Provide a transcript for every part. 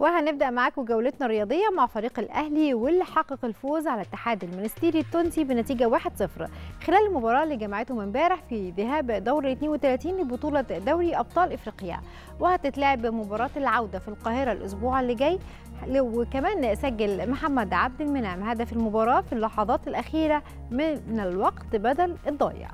وهنبدأ معاكم جولتنا الرياضية مع فريق الأهلي واللي حقق الفوز على الاتحاد المنستيري التونسي بنتيجة 1-0 خلال المباراة اللي جمعتهم امبارح في ذهاب دور 32 لبطولة دوري أبطال إفريقيا وهتتلعب مباراة العودة في القاهرة الأسبوع اللي جاي وكمان سجل محمد عبد المنعم هدف المباراة في اللحظات الأخيرة من الوقت بدل الضايع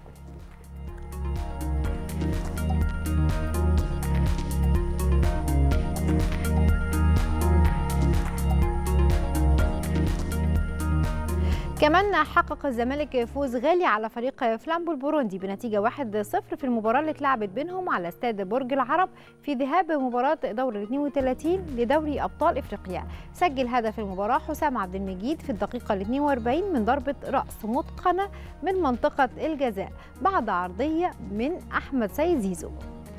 كمان حقق الزمالك فوز غالي على فريق فلامبو البوروندي بنتيجة 1-0 في المباراة اللي اتلعبت بينهم على استاد برج العرب في ذهاب مباراة دور 32 لدوري أبطال إفريقيا سجل هدف المباراة حسام عبد المجيد في الدقيقة ال 42 من ضربة رأس متقنة من منطقة الجزاء بعد عرضية من أحمد سيد زيزو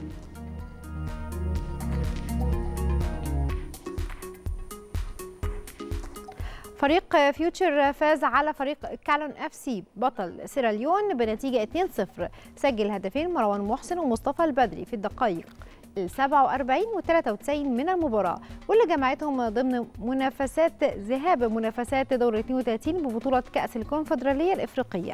فريق فيوتشر فاز على فريق كالون اف سي بطل سيراليون بنتيجه 2-0 سجل هدفين مروان محسن ومصطفى البدري في الدقائق ال 47 و 93 من المباراة واللي جمعتهم ضمن منافسات ذهاب منافسات دور 32 ببطولة كأس الكونفدرالية الإفريقية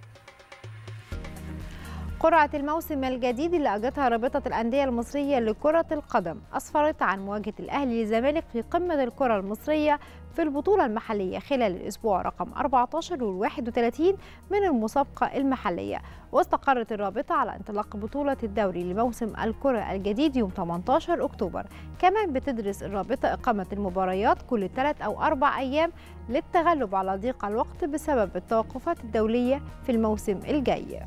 قرعة الموسم الجديد اللي أجتها رابطة الأندية المصرية لكرة القدم أسفرت عن مواجهة الأهلي للزمالك في قمة الكرة المصرية في البطولة المحلية خلال الأسبوع رقم 14 وال 31 من المسابقة المحلية واستقرت الرابطة على انطلاق بطولة الدوري لموسم الكرة الجديد يوم 18 أكتوبر كمان بتدرس الرابطة إقامة المباريات كل ثلاث أو أربع أيام للتغلب على ضيق الوقت بسبب التوقفات الدولية في الموسم الجاي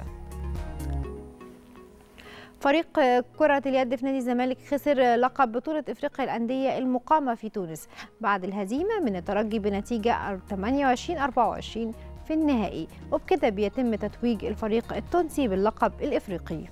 فريق كرة اليد في نادي الزمالك خسر لقب بطولة افريقيا الأندية المقامة في تونس بعد الهزيمة من الترجي بنتيجة 28 24 في النهائي وبكده بيتم تتويج الفريق التونسي باللقب الافريقي.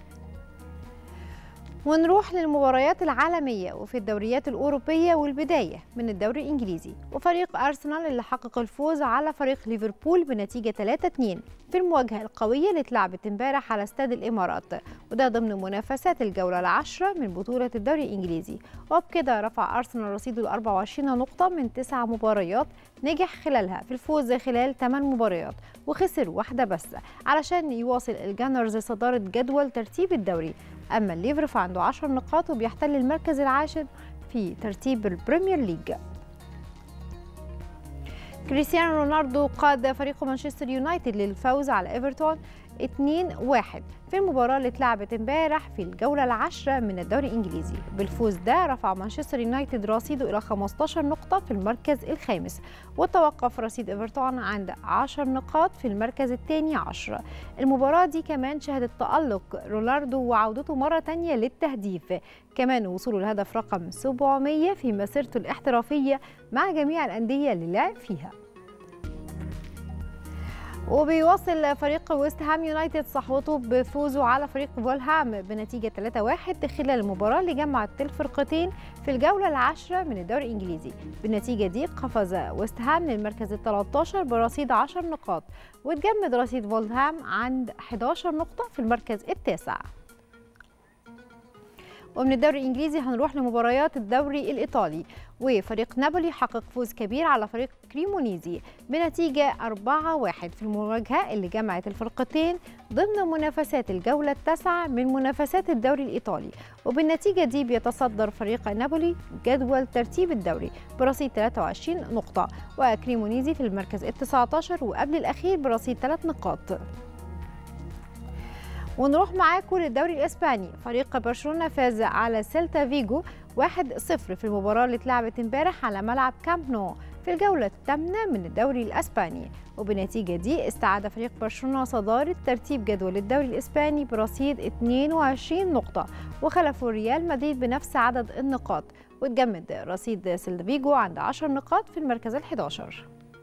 ونروح للمباريات العالمية وفي الدوريات الأوروبية والبداية من الدوري الإنجليزي وفريق أرسنال اللي حقق الفوز على فريق ليفربول بنتيجة 3-2 في المواجهة القوية اللي اتلعبت امبارح على استاد الإمارات وده ضمن منافسات الجولة العاشرة من بطولة الدوري الإنجليزي وبكده رفع أرسنال رصيده ل 24 نقطة من تسع مباريات نجح خلالها في الفوز خلال 8 مباريات وخسر واحدة بس علشان يواصل الجانرز صدارة جدول ترتيب الدوري أما الليفر فعنده 10 نقاط وبيحتل المركز العاشر في ترتيب البريمير ليج كريستيانو رونالدو قاد فريق مانشستر يونايتد للفوز على ايفرتون 2-1 في المباراة اللي اتلعبت امبارح في الجولة العاشرة من الدوري الإنجليزي بالفوز ده رفع مانشستر يونايتد رصيده إلى 15 نقطة في المركز الخامس وتوقف رصيد ايفرتون عند 10 نقاط في المركز الثاني عشر المباراة دي كمان شهدت تألق رونالدو وعودته مرة تانية للتهديف كمان وصوله لهدف رقم 700 في مسيرته الاحترافية مع جميع الأندية اللي لعب فيها وبيواصل فريق ويست هام يونايتد صحوته بفوزه على فريق فولهام بنتيجة 3-1 خلال المباراة اللي جمعت الفرقتين في الجولة العاشرة من الدوري الإنجليزي بالنتيجة دي قفز ويست هام للمركز ال 13 برصيد 10 نقاط وتجمد رصيد فولهام عند 11 نقطة في المركز التاسع ومن الدوري الانجليزي هنروح لمباريات الدوري الايطالي وفريق نابولي حقق فوز كبير على فريق كريمونيزي بنتيجه 4-1 في المواجهه اللي جمعت الفرقتين ضمن منافسات الجوله التاسعه من منافسات الدوري الايطالي وبالنتيجه دي بيتصدر فريق نابولي جدول ترتيب الدوري برصيد 23 نقطه وكريمونيزي في المركز ال 19 وقبل الاخير برصيد 3 نقاط ونروح معاكم للدوري الاسباني فريق برشلونه فاز على سيلتا فيجو 1-0 في المباراه اللي اتلعبت امبارح على ملعب كامب نو في الجوله الثامنه من الدوري الاسباني وبالنتيجه دي استعاد فريق برشلونه صداره ترتيب جدول الدوري الاسباني برصيد 22 نقطه وخلفوا ريال مدريد بنفس عدد النقاط وتجمد رصيد سيلتا فيجو عند 10 نقاط في المركز ال 11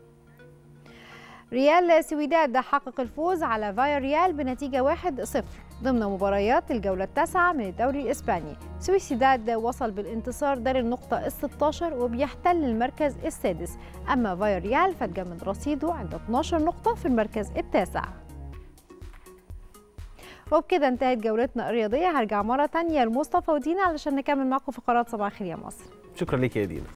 ريال سويداد حقق الفوز على فايا ريال بنتيجة 1-0 ضمن مباريات الجولة التاسعة من الدوري الإسباني سويسيداد وصل بالانتصار دار النقطة ال 16 وبيحتل المركز السادس أما فايا ريال فتجمد رصيده عند 12 نقطة في المركز التاسع وبكده انتهت جولتنا الرياضية هرجع مرة تانية لمصطفى ودينا علشان نكمل معكم فقرات صباح الخير يا مصر شكرا لك يا دينا